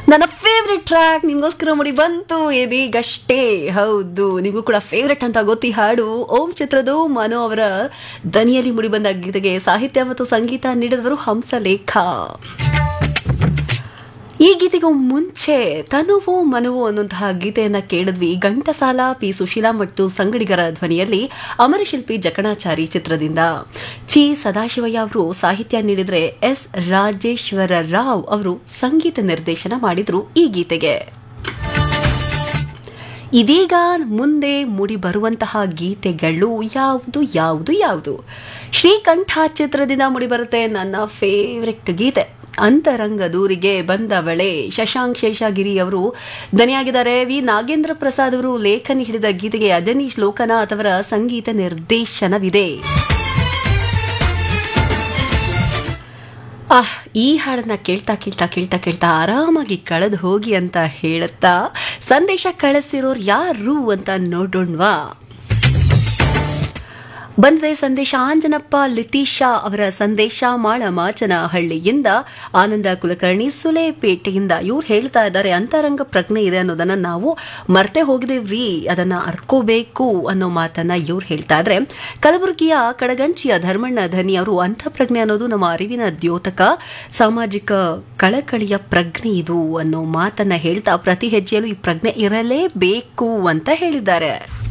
ನನ್ನ favourite track ನಿಮಗೋಸ್ಕರ ಮುಡಿ ಬಂತು ಇದೀಗಷ್ಟೇ ಹೌದು ನಿಮಗೂ ಕೂಡ ಫೇವ್ರೆಟ್ ಅಂತ ಗೊತ್ತಿ ಹಾಡು ಓಂ ಚಿತ್ರದ ಮನು ಅವರ ದನಿಯಲ್ಲಿ ಮುಡಿ ಬಂದ ಗೀತೆಗೆ ಸಾಹಿತ್ಯ ಮತ್ತು ಸಂಗೀತ ನೀಡಿದವರು ಹಂಸಲೇಖ ಈ ಗೀತೆಗೂ ಮುಂಚೆ ತನುವು ಮನುವು ಅನ್ನುವಂತಹ ಗೀತೆಯನ್ನ ಕೇಳಿದ್ವಿ ಘಂಟಸಾಲ ಪಿ ಸುಶೀಲಾ ಮತ್ತು ಸಂಗಡಿಗರ ಧ್ವನಿಯಲ್ಲಿ ಅಮರಶಿಲ್ಪಿ ಜಕಣಾಚಾರಿ ಚಿತ್ರದಿಂದ ಚಿ ಸದಾಶಿವಯ್ಯ ಅವರು ಸಾಹಿತ್ಯ ನೀಡಿದ್ರೆ ಎಸ್ ರಾಜೇಶ್ವರ ರಾವ್ ಅವರು ಸಂಗೀತ ನಿರ್ದೇಶನ ಮಾಡಿದ್ರು ಈ ಗೀತೆಗೆ ಇದೀಗ ಮುಂದೆ ಮೂಡಿ ಬರುವಂತಹ ಗೀತೆಗಳು ಯಾವುದು ಯಾವುದು ಯಾವುದು ಶ್ರೀಕಂಠ ಚಿತ್ರದಿಂದ ಮೂಡಿ ಬರುತ್ತೆ ನನ್ನ ಫೇವ್ರೆಟ್ ಗೀತೆ ಅಂತರಂಗ ದೂರಿಗೆ ಬಂದವಳೆ ಶಶಾಂಕ್ ಶೇಷಾಗಿರಿ ಅವರು ದನಿಯಾಗಿದ್ದಾರೆ ವಿ ನಾಗೇಂದ್ರ ಪ್ರಸಾದ್ ಅವರು ಲೇಖನಿ ಹಿಡಿದ ಗೀತೆಗೆ ಅಜನೀಶ್ ಲೋಕನಾಥ್ ಅವರ ಸಂಗೀತ ನಿರ್ದೇಶನವಿದೆ ಆಹ್ ಈ ಹಾಡನ್ನ ಕೇಳ್ತಾ ಕೇಳ್ತಾ ಕೇಳ್ತಾ ಕೇಳ್ತಾ ಆರಾಮಾಗಿ ಕಳೆದು ಹೋಗಿ ಅಂತ ಹೇಳುತ್ತಾ ಸಂದೇಶ ಕಳಿಸಿರೋರು ಯಾರು ಅಂತ ನೋಡೋಣವಾ ಬಂದಿದೆ ಸಂದೇಶ ಆಂಜನಪ್ಪ ಲಿತೀಶಾ ಅವರ ಸಂದೇಶ ಮಾಳಮಾಚನಹಳ್ಳಿಯಿಂದ ಆನಂದ ಕುಲಕರ್ಣಿ ಸುಲೇಪೇಟೆಯಿಂದ ಇವ್ರು ಹೇಳ್ತಾ ಇದ್ದಾರೆ ಅಂತರಂಗ ಪ್ರಜ್ಞೆ ಇದೆ ಅನ್ನೋದನ್ನ ನಾವು ಮರ್ತೆ ಹೋಗಿದೇವ್ರಿ ಅದನ್ನ ಅರ್ತ್ಕೋಬೇಕು ಅನ್ನೋ ಮಾತನ್ನ ಇವ್ರು ಹೇಳ್ತಾ ಇದ್ರೆ ಕಲಬುರಗಿಯ ಕಡಗಂಚಿಯ ಧರ್ಮಣ್ಣ ಧನಿ ಅವರು ಅಂತಃಪ್ರಜ್ಞೆ ಅನ್ನೋದು ನಮ್ಮ ಅರಿವಿನ ದ್ಯೋತಕ ಸಾಮಾಜಿಕ ಕಳಕಳಿಯ ಪ್ರಜ್ಞೆ ಇದು ಅನ್ನೋ ಮಾತನ್ನ ಹೇಳ್ತಾ ಪ್ರತಿ ಹೆಜ್ಜೆಯಲ್ಲೂ ಈ ಪ್ರಜ್ಞೆ ಇರಲೇಬೇಕು ಅಂತ ಹೇಳಿದ್ದಾರೆ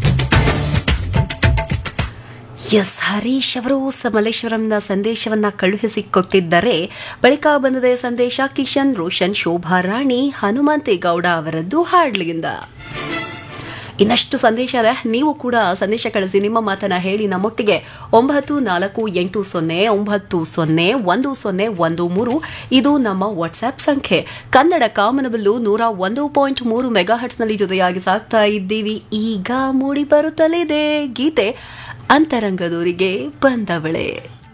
ಎಸ್ ಹರೀಶ್ ಅವರು ಮಲ್ಲೇಶ್ವರಂನ ಸಂದೇಶವನ್ನ ಕಳುಹಿಸಿಕೊಟ್ಟಿದ್ದರೆ ಬಳಿಕ ಬಂದಿದೆ ಸಂದೇಶ ಕಿಶನ್ ರೋಷನ್ ಶೋಭಾ ರಾಣಿ ಹನುಮಂತೇಗೌಡ ಅವರದ್ದು ಹಾಡ್ಲಿಂದ ಇನ್ನಷ್ಟು ಸಂದೇಶ ಇದೆ ನೀವು ಕೂಡ ಸಂದೇಶ ಕಳಿಸಿ ನಿಮ್ಮ ಮಾತನ್ನ ಹೇಳಿ ನಮ್ಮೊಟ್ಟಿಗೆ ಒಂಬತ್ತು ನಾಲ್ಕು ಎಂಟು ಸೊನ್ನೆ ಒಂಬತ್ತು ಸೊನ್ನೆ ಒಂದು ಸೊನ್ನೆ ಒಂದು ಮೂರು ಇದು ನಮ್ಮ ವಾಟ್ಸ್ಆಪ್ ಸಂಖ್ಯೆ ಕನ್ನಡ ಕಾಮನಬಲ್ಲು ನೂರ ಒಂದು ಪಾಯಿಂಟ್ ಮೂರು ಮೆಗಾ ಹಟ್ಸ್ನಲ್ಲಿ ಜೊತೆಯಾಗಿ ಸಾಕ್ತಾ ಇದ್ದೀವಿ ಈಗ ಮೂಡಿ ಬರುತ್ತಲಿದೆ ಗೀತೆ ಅಂತರಂಗದೂರಿಗೆ ಬಂದವಳೆ